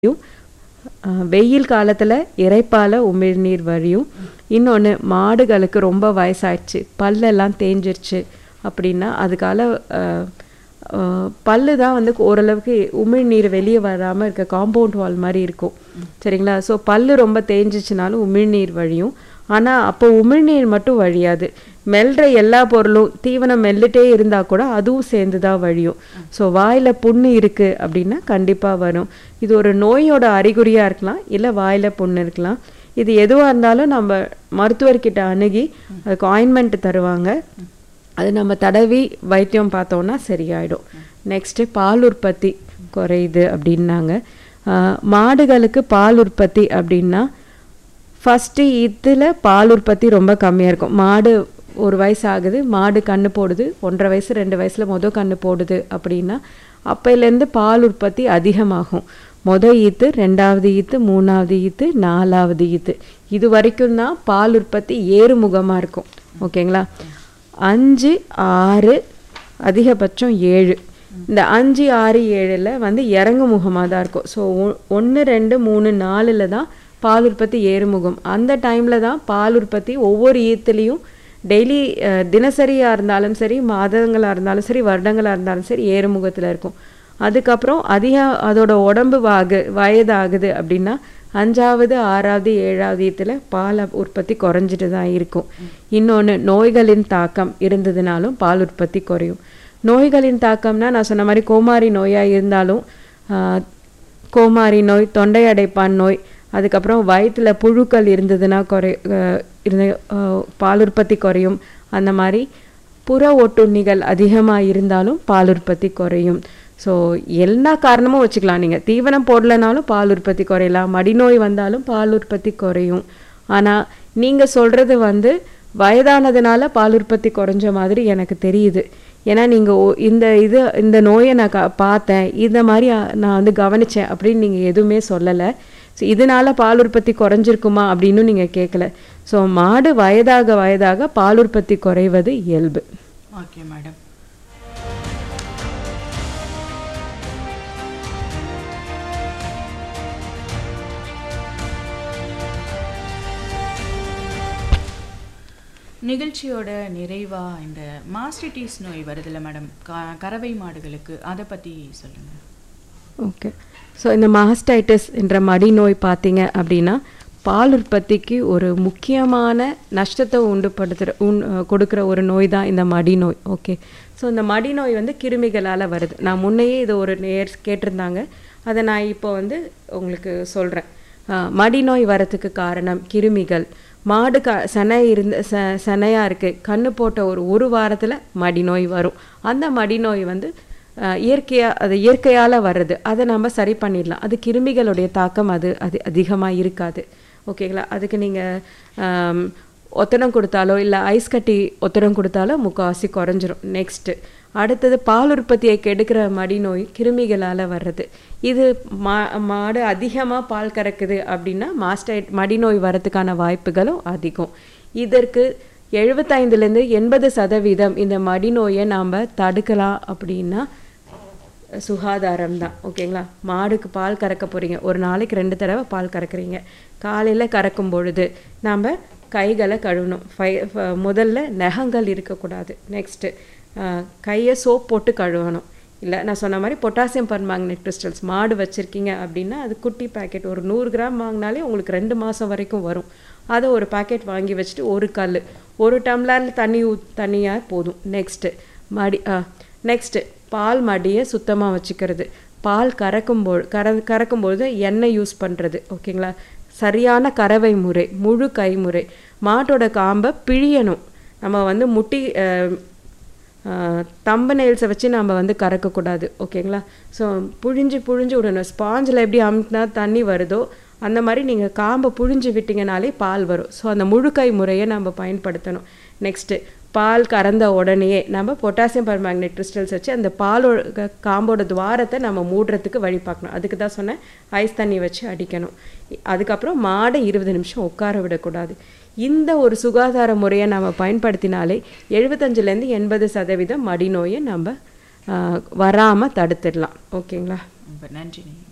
வழியும் அஹ், வெயில் காலத்தில் இறைப்பால உமிழ்நீர் வழியும் இன்னொன்று மாடுகளுக்கு ரொம்ப வயசாயிடுச்சு பல்லெல்லாம் தேஞ்சிருச்சு அப்படின்னா அதுக்கால அஹ், அஹ், பல்லு தான் வந்து ஓரளவுக்கு உமிழ்நீர் வெளியே வராமல் இருக்க காம்பவுண்ட் வால் மாதிரி இருக்கும் சரிங்களா ஸோ பல்லு ரொம்ப தேஞ்சிச்சுனாலும் உமிழ்நீர் வழியும் ஆனால் அப்போ உமிழ்நீர் மட்டும் வழியாது மெல்ற எல்லா பொருளும் தீவனம் மெல்லிட்டே இருந்தால் கூட அதுவும் சேர்ந்து தான் வழியும் ஸோ வாயில் புண்ணு இருக்குது அப்படின்னா கண்டிப்பாக வரும் இது ஒரு நோயோட அறிகுறியாக இருக்கலாம் இல்லை வாயில் புண்ணு இருக்கலாம் இது எதுவாக இருந்தாலும் நம்ம மருத்துவர்கிட்ட அணுகி அதுக்கு ஆயின்மெண்ட் தருவாங்க அது நம்ம தடவி வைத்தியம் பார்த்தோன்னா சரியாயிடும் நெக்ஸ்ட்டு பால் உற்பத்தி குறையுது அப்படின்னாங்க ஆஹ் மாடுகளுக்கு பால் உற்பத்தி அப்படின்னா ஃபஸ்ட்டு இதில் பால் உற்பத்தி ரொம்ப கம்மியாக இருக்கும் மாடு ஒரு வயசு ஆகுது மாடு கன்று போடுது ஒன்றரை வயசு ரெண்டு வயசில் மொதல் கன்று போடுது அப்படின்னா அப்போலேருந்து பால் உற்பத்தி அதிகமாகும் மொதல் ஈத்து ரெண்டாவது ஈத்து மூணாவது ஈத்து நாலாவது ஈத்து இது வரைக்கும் தான் பால் உற்பத்தி ஏறுமுகமாக இருக்கும் ஓகேங்களா அஞ்சு ஆறு அதிகபட்சம் ஏழு இந்த அஞ்சு ஆறு ஏழில் வந்து இறங்கு முகமாக தான் இருக்கும் ஸோ ஒன்று ரெண்டு மூணு நாலில் தான் பால் உற்பத்தி ஏறுமுகம் அந்த டைமில் தான் பால் உற்பத்தி ஒவ்வொரு ஈத்துலேயும் டெய்லி தினசரியாக இருந்தாலும் சரி மாதங்களாக இருந்தாலும் சரி வருடங்களாக இருந்தாலும் சரி ஏறுமுகத்தில் இருக்கும் அதுக்கப்புறம் அதிக அதோட உடம்பு வாகு வயதாகுது அப்படின்னா அஞ்சாவது ஆறாவது ஏழாவது ஈத்தில் பால் உற்பத்தி குறைஞ்சிட்டு தான் இருக்கும் இன்னொன்று நோய்களின் தாக்கம் இருந்ததுனாலும் பால் உற்பத்தி குறையும் நோய்களின் தாக்கம்னா நான் சொன்ன மாதிரி கோமாரி நோயாக இருந்தாலும் ஆஹ், கோமாரி நோய் தொண்டை அடைப்பான் நோய் அதுக்கப்புறம் வயிற்றுல புழுக்கள் இருந்ததுன்னா குறை அஹ் இருந்து அஹ் பால் உற்பத்தி குறையும் அந்த மாதிரி புற ஒட்டுண்ணிகள் அதிகமாக இருந்தாலும் பால் உற்பத்தி குறையும் ஸோ எல்லா காரணமும் வச்சுக்கலாம் நீங்கள் தீவனம் போடலைனாலும் பால் உற்பத்தி குறையலாம் மடிநோய் வந்தாலும் பால் உற்பத்தி குறையும் ஆனால் நீங்கள் சொல்கிறது வந்து வயதானதுனால பால் உற்பத்தி குறைஞ்ச மாதிரி எனக்கு தெரியுது ஏன்னா நீங்கள் இந்த இது இந்த நோயை நான் க பார்த்தேன் இந்த மாதிரி அஹ், நான் வந்து கவனித்தேன் அப்படின்னு நீங்கள் எதுவுமே சொல்லலை ஸோ இதனால பால் உற்பத்தி குறைஞ்சிருக்குமா அப்படின்னு நீங்கள் கேட்கல ஸோ மாடு வயதாக வயதாக பால் உற்பத்தி குறைவது இயல்பு ஓகே மேடம் நிகழ்ச்சியோட நிறைவா இந்த மாஸ்டிட்டிஸ் நோய் வருதுல்ல மேடம் க- கறவை மாடுகளுக்கு அதை பத்தி சொல்லுங்க ஓகே ஸோ இந்த மாஸ்டைட்டிஸ் என்ற மடி நோய் பார்த்தீங்க அப்படின்னா பால் உற்பத்திக்கு ஒரு முக்கியமான நஷ்டத்தை உண்டுபடுத்துகிற உண் கொடுக்குற ஒரு நோய் தான் இந்த மடி நோய் ஓகே ஸோ இந்த மடி நோய் வந்து கிருமிகளால் வருது நான் முன்னையே இது ஒரு நேர் கேட்டிருந்தாங்க அதை நான் இப்போ வந்து உங்களுக்கு சொல்கிறேன் மடிநோய் வரத்துக்கு காரணம் கிருமிகள் மாடு க செனை இருந்த ச செனையாக இருக்குது கண்ணு போட்ட ஒரு ஒரு வாரத்தில் மடிநோய் வரும் அந்த மடிநோய் வந்து இயற்கையாக அது இயற்கையால் வர்றது அதை நம்ம சரி பண்ணிடலாம் அது கிருமிகளுடைய தாக்கம் அது அது அதிகமாக இருக்காது ஓகேங்களா அதுக்கு நீங்கள் ஒத்தடம் கொடுத்தாலோ இல்லை ஐஸ் கட்டி ஒத்தடம் கொடுத்தாலோ முக்கால்வாசி குறைஞ்சிரும் நெக்ஸ்ட்டு அடுத்தது பால் உற்பத்தியை கெடுக்கிற மடிநோய் கிருமிகளால் வர்றது இது மா மாடு அதிகமாக பால் கறக்குது அப்படின்னா மாஸ்டைட் மடிநோய் வரதுக்கான வாய்ப்புகளும் அதிகம் இதற்கு எழுபத்தைந்துலேருந்து எண்பது சதவீதம் இந்த மடிநோயை நாம் தடுக்கலாம் அப்படின்னா சுகாதாரம் தான் ஓகேங்களா மாடுக்கு பால் கறக்க போகிறீங்க ஒரு நாளைக்கு ரெண்டு தடவை பால் கறக்குறீங்க காலையில் கறக்கும் பொழுது நாம் கைகளை கழுவணும் ஃபை ஃப- முதல்ல நகங்கள் இருக்கக்கூடாது நெக்ஸ்ட்டு கையை சோப் போட்டு கழுவணும் இல்லை நான் சொன்ன மாதிரி பொட்டாசியம் பர்மாங்கனேட் கிறிஸ்டல்ஸ் மாடு வச்சுருக்கீங்க அப்படின்னா அது குட்டி பாக்கெட் ஒரு நூறு கிராம் வாங்கினாலே உங்களுக்கு ரெண்டு மாதம் வரைக்கும் வரும் அதை ஒரு பாக்கெட் வாங்கி வச்சுட்டு ஒரு கல் ஒரு டம்ளரில் தண்ணி ஊ தண்ணியாக போதும் நெக்ஸ்ட்டு மடி நெக்ஸ்ட்டு பால் மடியை சுத்தமாக வச்சுக்கிறது பால் கறக்கும்போது கற கறக்கும்பொழுது எண்ணெய் யூஸ் பண்ணுறது ஓகேங்களா சரியான கறவை முறை முழு கைமுறை மாட்டோட காம்பை பிழியணும் நம்ம வந்து முட்டி தம்ப நெயில்ஸை வச்சு நம்ம வந்து கறக்கக்கூடாது ஓகேங்களா ஸோ புழிஞ்சு புழிஞ்சு விடணும் ஸ்பாஞ்சில் எப்படி அமுத்தினா தண்ணி வருதோ அந்த மாதிரி நீங்கள் காம்பை புழிஞ்சு விட்டீங்கனாலே பால் வரும் ஸோ அந்த முழுக்கை முறையை நம்ம பயன்படுத்தணும் நெக்ஸ்ட்டு பால் கறந்த உடனேயே நம்ம பொட்டாசியம் பர்மேங்கனேட் கிறிஸ்டல்ஸ் வச்சு அந்த பாலோட க- காம்போட துவாரத்தை நம்ம மூடுறதுக்கு வழி பார்க்கணும் அதுக்கு தான் சொன்னேன் ஐஸ் தண்ணி வச்சு அடிக்கணும் இ- அதுக்கப்புறம் மாடை இருபது நிமிஷம் உட்கார விடக்கூடாது இந்த ஒரு சுகாதார முறையை நம்ம பயன்படுத்தினாலே எழுபத்தஞ்சிலேருந்து எண்பது சதவீதம் மடிநோயை நம்ம வராமல் தடுத்துடலாம் ஓகேங்களா ரொம்ப நன்றி